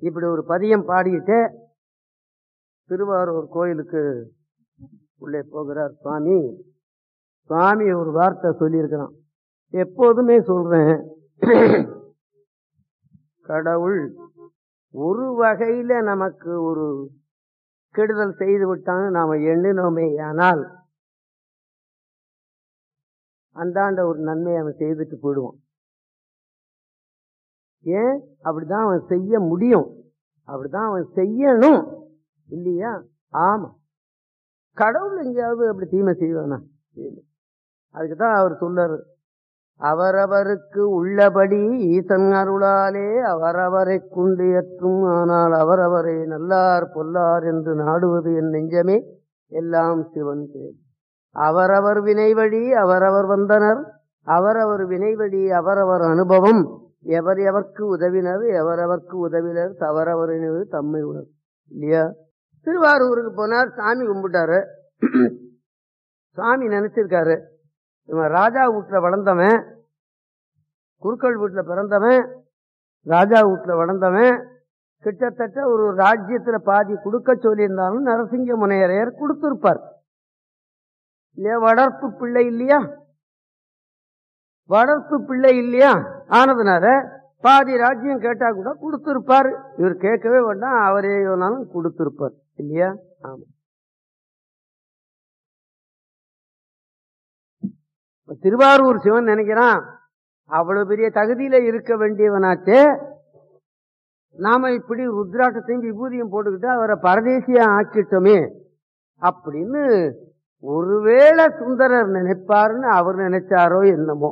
இப்படி ஒரு பதியம் பாடிட்டு திருவாரூர் கோயிலுக்கு உள்ளே போகிறார் சுவாமி சுவாமி ஒரு வார்த்தை சொல்லியிருக்கிறான் எப்போதுமே சொல்றேன் கடவுள் ஒரு வகையில நமக்கு ஒரு கெடுதல் செய்து விட்டான்னு நாம எண்ணினோமே ஆனால் அந்தாண்ட ஒரு நன்மை அவன் செய்துட்டு போயிடுவான் ஏன் அப்படிதான் அவன் செய்ய முடியும் அப்படிதான் அவன் செய்யணும் இல்லையா ஆமா கடவுள் எங்கேயாவது அப்படி தீமை செய்வானா அதுக்குதான் அவர் சொல்றாரு அவரவருக்கு உள்ளபடி ஈசன் அருளாலே அவரவரை கொண்டு ஏற்றும் ஆனால் அவரவரை நல்லார் பொல்லார் என்று நாடுவது என் நெஞ்சமே எல்லாம் சிவன் பேர் அவரவர் வினைவழி அவரவர் வந்தனர் அவரவர் வினைவழி அவரவர் அனுபவம் எவர் எவர்க்கு உதவினர் எவரவர்க்கு உதவினர் தவறவரினது தம்மை உணர் இல்லையா திருவாரூருக்கு போனார் சாமி கும்பிட்டாரு சாமி நினைச்சிருக்காரு இவன் ராஜா வீட்டுல வளர்ந்தவன் குருக்கள் வீட்டுல பிறந்தவன் ராஜா வீட்டுல வளர்ந்தவன் கிட்டத்தட்ட ஒரு ராஜ்யத்துல பாதி கொடுக்க சொல்லியிருந்தாலும் நரசிங்க முனையரையர் கொடுத்திருப்பார் இல்லையா வளர்ப்பு பிள்ளை இல்லையா வளர்ப்பு பிள்ளை இல்லையா ஆனதுனால பாதி ராஜ்யம் கேட்டா கூட கொடுத்திருப்பாரு இவர் கேட்கவே வேண்டாம் அவரே வேணாலும் கொடுத்திருப்பார் இல்லையா ஆமா திருவாரூர் சிவன் நினைக்கிறான் அவ்வளவு பெரிய தகுதியில இருக்க வேண்டியவனாச்சே நாம இப்படி ருத்ராட்டத்தையும் விபூதியும் போட்டுக்கிட்டு அவரை பரதேசியா ஆக்கிட்டோமே அப்படின்னு ஒருவேளை சுந்தரர் நினைப்பாருன்னு அவர் நினைச்சாரோ என்னமோ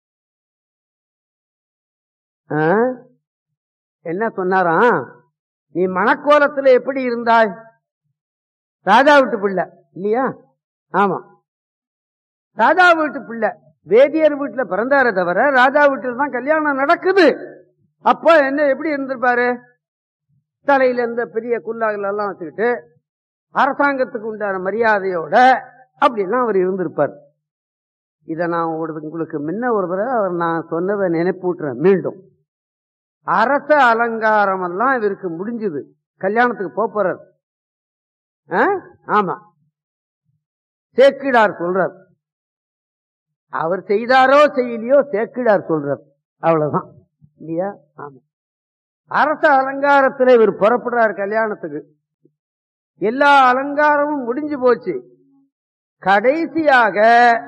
ஆ? என்ன சொன்னாராம் நீ மணக்கோலத்துல எப்படி இருந்தாய் ராஜா வீட்டு பிள்ளை இல்லையா ஆமா ராஜா வீட்டு பிள்ளை வேதியர் வீட்டுல பிறந்தாரே தவிர ராஜா வீட்டுல தான் கல்யாணம் நடக்குது அப்போ என்ன எப்படி இருந்திருப்பாரு தலையில இந்த பெரிய குல்லாக்கள் எல்லாம் வச்சுக்கிட்டு அரசாங்கத்துக்கு உண்டான மரியாதையோட அப்படிலாம் அவர் இருந்திருப்பார் இதை நான் உங்களுக்கு உங்களுக்கு முன்ன ஒரு தடவை அவர் நான் சொன்னதை நினைப்பூட்டுறேன் மீண்டும் அரச அலங்காரம் எல்லாம் இவருக்கு முடிஞ்சது கல்யாணத்துக்கு போப் போறார் ஆ? ஆமா சேக்கிடார் சொல்றார் அவர் செய்தாரோ செய்யலையோ சேக்கிடார் சொல்றார் அவ்வளவுதான் இல்லையா ஆமா அரச அலங்காரத்துல இவர் புறப்படுறார் கல்யாணத்துக்கு எல்லா அலங்காரமும் முடிஞ்சு போச்சு கடைசியாக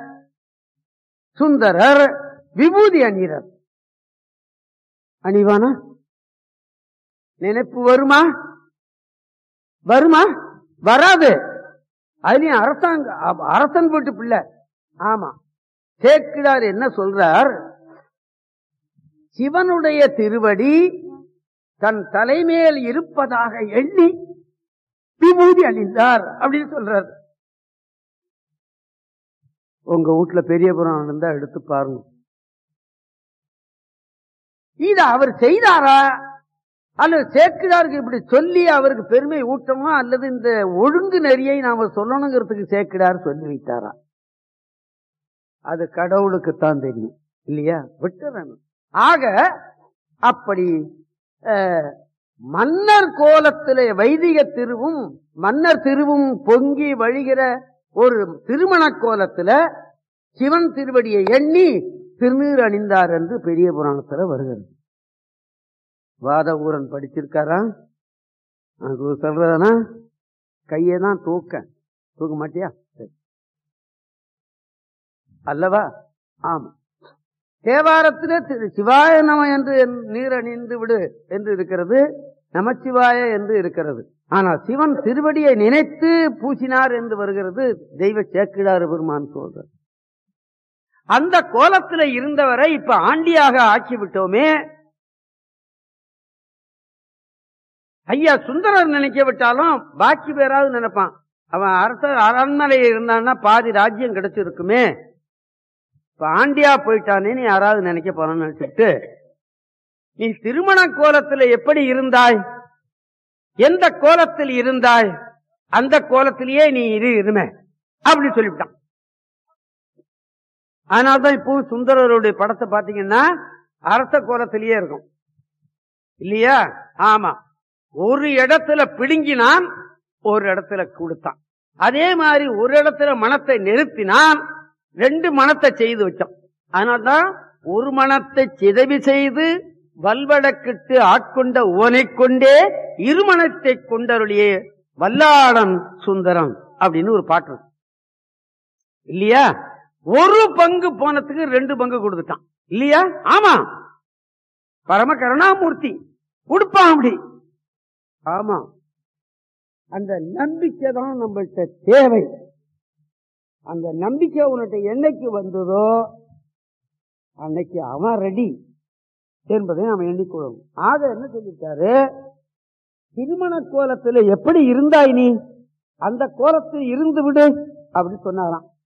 சுந்தரர் விபூதி அணிகிறார் அணிவானா நினைப்பு வருமா வருமா வராது அதுலயும் அரசாங்க அ- அரசன் வீட்டு பிள்ளை ஆமா சேக்கிடார் என்ன சொல்றார் சிவனுடைய திருவடி தன் தலைமேல் இருப்பதாக எண்ணி விபூதி அணிந்தார் அப்படின்னு சொல்றார் உங்க வீட்டுல பெரிய புராணம் இருந்தா எடுத்து பாருங்க இது அவர் செய்தாரா அல்லது சேக்கிடாருக்கு இப்படி சொல்லி அவருக்கு பெருமை ஊட்டமா அல்லது இந்த ஒழுங்கு நெறியை நாம சொல்லணுங்கிறதுக்கு சேக்கிடார் சொல்லி வைத்தாரா அது கடவுளுக்குத்தான் தெரியும் இல்லையா விட்டுறேன் ஆக அப்படி அஹ், மன்னர் கோலத்திலே வைதிக திருவும் மன்னர் திருவும் பொங்கி வழிகிற ஒரு திருமண கோலத்துல சிவன் திருவடியை எண்ணி திருநீர் அணிந்தார் என்று பெரிய புராணத்துல வருகிறது வாத ஊரன் படிச்சிருக்காரா அது சொல்றதானா கையை தான் தூக்க தூக்க மாட்டியா சரி. அல்லவா ஆமா தேவாரத்திலே திரு சிவாய நம என்று என் நீர் அணிந்து விடு என்று இருக்கிறது நமச்சிவாய என்று இருக்கிறது ஆனால் சிவன் திருவடியை நினைத்து பூசினார் என்று வருகிறது தெய்வ சேக்கிழாறு பெருமான் சொல்றார் அந்த கோலத்துல இருந்தவரை இப்ப ஆண்டியாக ஆக்கி விட்டோமே ஐயா சுந்தரர் நினைக்க விட்டாலும் பாக்கி பேராவது நினைப்பான் அவன் அரச அரண்மனையில் இருந்தான்னா பாதி ராஜ்யம் கிடைச்சிருக்குமே இப்ப ஆண்டியா போயிட்டானேன்னு யாராவது நினைக்க போறான்னு நினைச்சிட்டு நீ திருமண கோலத்துல எப்படி இருந்தாய் எந்த கோலத்தில் இருந்தாய் அந்த கோலத்திலேயே நீ இரு இருமே அப்படி சொல்லிவிட்டான் அதனால்தான் இப்போ சுந்தரருடைய படத்தை பாத்தீங்கன்னா அரச கோலத்திலேயே இருக்கும் இல்லையா ஆமா ஒரு இடத்துல பிடுங்கினான் ஒரு இடத்துல கொடுத்தான் அதே மாதிரி ஒரு இடத்துல மனத்தை நிறுத்தினான் ரெண்டு மனத்தை செய்து வச்சான் அதனால்தான் ஒரு மனத்தை சிதவி செய்து வல்வடக்கிட்டு ஆட்கொண்ட உவனை கொண்டே இருமனத்தை கொண்டருளியே வல்லாளன் சுந்தரம் அப்படின்னு ஒரு பாட்டு இருக்கு. இல்லையா ஒரு பங்கு போனதுக்கு ரெண்டு பங்கு கொடுத்துட்டான் இல்லையா ஆமா பரம கருணாமூர்த்தி கொடுப்பான் அப்படி ஆமா அந்த நம்பிக்கை தான் நம்மள்கிட்ட தேவை அந்த நம்பிக்கை உன்கிட்ட என்னைக்கு வந்ததோ அன்னைக்கு அவன் ரெடி என்பதை நாம் எண்ணிக்கொள்ளணும் ஆக என்ன சொல்லிட்டாரு திருமண கோலத்துல எப்படி இருந்தாய் நீ அந்த கோலத்தில் இருந்து விடு அப்படின்னு சொன்னாராம்